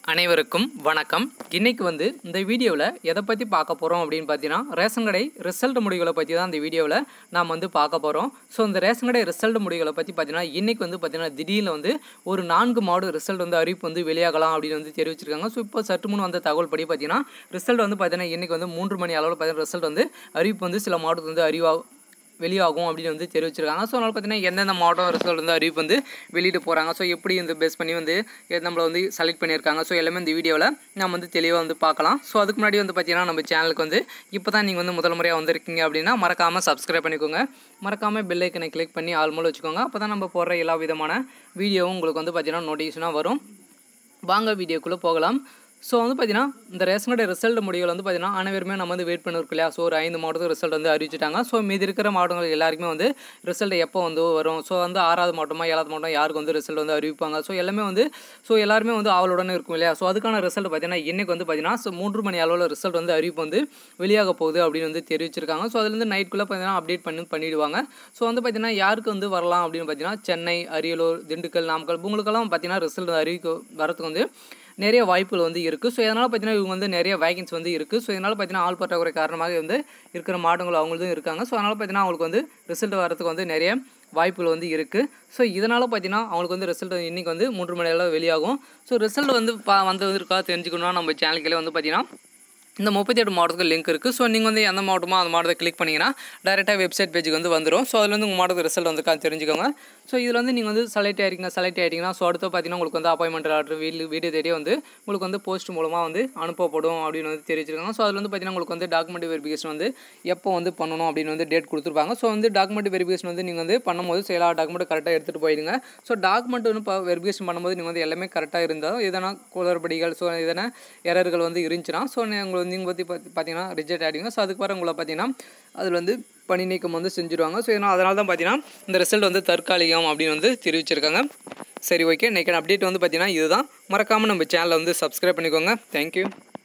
அனைவருக்கும் வணக்கம் இன்னைக்கு வந்து இந்த வீடியோவில் எதை பற்றி பார்க்க போகிறோம் அப்படின்னு பார்த்தீங்கன்னா ரேஷன் கடை ரிசல்ட் முடிவுகளை பற்றி தான் இந்த வீடியோவில் நாம் வந்து பார்க்க போகிறோம் ஸோ இந்த ரேஷன் கடை ரிசல்ட் முடிவுகளை பற்றி பார்த்தீங்கன்னா இன்னைக்கு வந்து பார்த்தீங்கன்னா திடீர்னு வந்து ஒரு நான்கு மாடு ரிசல்ட் வந்து அறிவிப்பு வந்து வெளியாகலாம் அப்படின்னு வந்து தெரிவிச்சிருக்காங்க ஸோ இப்போ சற்று முன் வந்த தகவல் படி பார்த்தீங்கன்னா ரிசல்ட் வந்து பார்த்தீங்கன்னா இன்னைக்கு வந்து மூன்று மணி அளவில் பார்த்தீங்கன்னா ரிசல்ட் வந்து அறிவிப்பு வந்து சில மாவட்டத்துக்கு வந்து அறிவா வெளியாகும் அப்படின்னு வந்து தெரிவிச்சிருக்காங்க ஸோ அதனால் பார்த்தீங்கன்னா எந்தெந்த மாவட்டம் ரிசல்ட் வந்து அறிவிப்பு வந்து வெளியிட்டு போகிறாங்க ஸோ எப்படி இந்த பேஸ் பண்ணி வந்து எ- நம்மளை வந்து செலக்ட் பண்ணியிருக்காங்க ஸோ எல்லாமே இந்த வீடியோவில் நம்ம வந்து தெளிவாக வந்து பார்க்கலாம் ஸோ அதுக்கு முன்னாடி வந்து பார்த்தீங்கன்னா நம்ம சேனலுக்கு வந்து இப்போ தான் நீங்கள் வந்து முதல் முறையாக வந்திருக்கீங்க அப்படின்னா மறக்காமல் சப்ஸ்கிரைப் பண்ணிக்கோங்க மறக்காமல் பெல் ஐக்கனை கிளிக் பண்ணி ஆல் மூலம் வச்சுக்கோங்க அப்போ தான் நம்ம போடுற எல்லா விதமான வீடியோவும் உங்களுக்கு வந்து பார்த்தீங்கன்னா நோட்டிஃபிகேஷனாக வரும் வாங்க வீடியோக்குள்ளே போகலாம் ஸோ வந்து பார்த்தீங்கன்னா இந்த ரேஷன் கடை ரிசல்ட் முடிவுகள் வந்து பார்த்தீங்கன்னா அனைவருமே நம்ம வந்து வெயிட் பண்ணிருக்கோம் இல்லையா ஸோ ஒரு ஐந்து மாவட்டத்துக்கு ரிசல்ட் வந்து அறிவிச்சிட்டாங்க ஸோ மீதி இருக்கிற மாவட்டங்கள் எல்லாருக்குமே வந்து ரிசல்ட் எப்போ வந்து வரும் ஸோ வந்து ஆறாவது மாவட்டமா ஏழாவது மாவட்டம் யாருக்கு வந்து ரிசல்ட் வந்து அறிவிப்பாங்க ஸோ எல்லாமே வந்து ஸோ எல்லாருமே வந்து ஆவலுடன் இருக்கும் இல்லையா ஸோ அதுக்கான ரிசல்ட் பார்த்தீங்கன்னா இன்னைக்கு வந்து பார்த்தீங்கன்னா ஸோ மூன்று மணி அளவில் ரிசல்ட் வந்து அறிவிப்பு வந்து வெளியாக போகுது அப்படின்னு வந்து தெரிவிச்சிருக்காங்க ஸோ அதுலேருந்து நைட்குள்ளே பார்த்தீங்கன்னா அப்டேட் பண்ணி பண்ணிடுவாங்க ஸோ வந்து பார்த்தீங்கன்னா யாருக்கு வந்து வரலாம் அப்படின்னு பார்த்தீங்கன்னா சென்னை அரியலூர் திண்டுக்கல் நாமக்கல் இவங்களுக்கெல்லாம் பார்த்தீங்கன்னா ரிசல்ட் அறிவிக்க வரதுக்கு வந்து நிறைய வாய்ப்புகள் வந்து இருக்குது ஸோ இதனால் பார்த்தீங்கன்னா இவங்க வந்து நிறைய வேகன்சி வந்து இருக்குது ஸோ இதனால் பார்த்தீங்கன்னா ஆள் பற்றாக்குறை காரணமாக வந்து இருக்கிற மாவட்டங்கள் அவங்களும் இருக்காங்க ஸோ அதனால் பார்த்தீங்கன்னா அவங்களுக்கு வந்து ரிசல்ட் வரதுக்கு வந்து நிறைய வாய்ப்புகள் வந்து இருக்குது ஸோ இதனால் பார்த்தீங்கன்னா அவங்களுக்கு வந்து ரிசல்ட் இன்றைக்கி வந்து மூன்று மணி நேரம் வெளியாகும் ஸோ ரிசல்ட் வந்து பா வந்தது இருக்கா தெரிஞ்சுக்கணும்னா நம்ம சேனலுக்குள்ளே வந்து பார்த்தீங்கன்னா இந்த முப்பத்தி எட்டு மாவட்டத்துக்கு லிங்க் இருக்குது ஸோ நீங்கள் வந்து எந்த மாவட்டமோ அந்த மாவட்டத்தை கிளிக் பண்ணிங்கன்னா டேரெக்டாக வெப்சைட் பேஜுக்கு வந்து வந்துடும் ஸோ அதில் வந்து உங்கள் மாவட்டத்துக்கு ரிசல்ட் வந்துருக்கா தெரிஞ்சுக்கோங்க ஸோ இதில் வந்து நீங்கள் வந்து செலக்ட் ஆகிருக்கீங்க செலக்ட் ஆகிட்டீங்கன்னா ஸோ அடுத்து பார்த்தீங்கன்னா உங்களுக்கு வந்து அப்பாயின்மெண்ட் ஆர்டர் வீடு வீடியோ தேடி வந்து உங்களுக்கு வந்து போஸ்ட் மூலமாக வந்து அனுப்பப்படும் அப்படின்னு வந்து தெரிவிச்சிருக்காங்க ஸோ அதில் வந்து பார்த்தீங்கன்னா உங்களுக்கு வந்து டாக்குமெண்ட் வெரிஃபிகேஷன் வந்து எப்போ வந்து பண்ணணும் அப்படின்னு வந்து டேட் கொடுத்துருப்பாங்க ஸோ வந்து டாக்குமெண்ட் வெரிஃபிகேஷன் வந்து நீங்கள் வந்து பண்ணும்போது சில எல்லா டாக்குமெண்ட் கரெக்டாக எடுத்துகிட்டு போயிடுங்க ஸோ டாக்குமெண்ட் வந்து இப்போ வெரிஃபிகேஷன் பண்ணும்போது நீங்கள் வந்து எல்லாமே கரெக்டாக இருந்தாலும் எதனா குளறுபடிகள் ஸோ எதனா எரர்கள் வந்து இருந்துச்சுன்னா ஸோ உங்களை வந்து நீங்கள் பற்றி பார்த்தீங்கன்னா ரிஜெக்ட் ஆகிடுங்க ஸோ அதுக்கு வர உங்களை பார்த்தீங்கன்னா அதில் வந்து பணி நீக்கம் வந்து செஞ்சுருவாங்க ஸோ ஏன்னா அதனால தான் பார்த்தீங்கன்னா இந்த ரிசல்ட் வந்து தற்காலிகம் அப்படின்னு வந்து தெரிவிச்சிருக்காங்க சரி ஓகே நெக்ஸ்ட் அப்டேட் வந்து பார்த்தீங்கன்னா இதுதான் மறக்காமல் நம்ம சேனலை வந்து சப்ஸ்கிரைப் பண்ணிக்கோங்க தேங்க்யூ